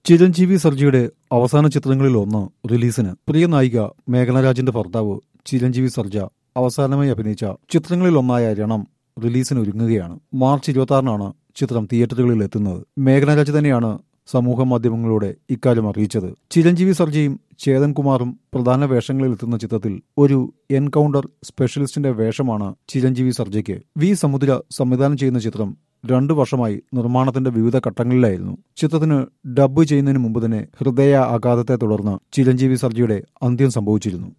ചിരഞ്ജീവി സർജിയുടെ അവസാന ചിത്രങ്ങളിൽ ഒന്ന് റിലീസിന് പ്രിയ നായിക മേഘന രാജിന്റെ ഭർത്താവ് ചിരഞ്ജീവി സർജ അവസാനമായി അഭിനയിച്ച ചിത്രങ്ങളിൽ ഒന്നായ രണം റിലീസിന് ഒരുങ്ങുകയാണ് മാർച്ച് ഇരുപത്തി ആറിനാണ് ചിത്രം തിയേറ്ററുകളിൽ എത്തുന്നത് മേഘന രാജ് തന്നെയാണ് സമൂഹ മാധ്യമങ്ങളോടെ ഇക്കാര്യം അറിയിച്ചത് ചിരഞ്ജീവി സർജയും ചേതൻ കുമാറും പ്രധാന വേഷങ്ങളിൽ എത്തുന്ന ചിത്രത്തിൽ ഒരു എൻകൗണ്ടർ സ്പെഷ്യലിസ്റ്റിന്റെ വേഷമാണ് ചിരഞ്ജീവി സർജയ്ക്ക് വി സമുദ്ര സംവിധാനം ചെയ്യുന്ന ചിത്രം രണ്ടു വർഷമായി നിർമ്മാണത്തിന്റെ വിവിധ ഘട്ടങ്ങളിലായിരുന്നു ചിത്രത്തിന് ഡബ്ബ് ചെയ്യുന്നതിന് മുമ്പ് തന്നെ ഹൃദയ ആഘാതത്തെ തുടർന്ന് ചിരഞ്ജീവി സർജിയുടെ അന്ത്യം സംഭവിച്ചിരുന്നു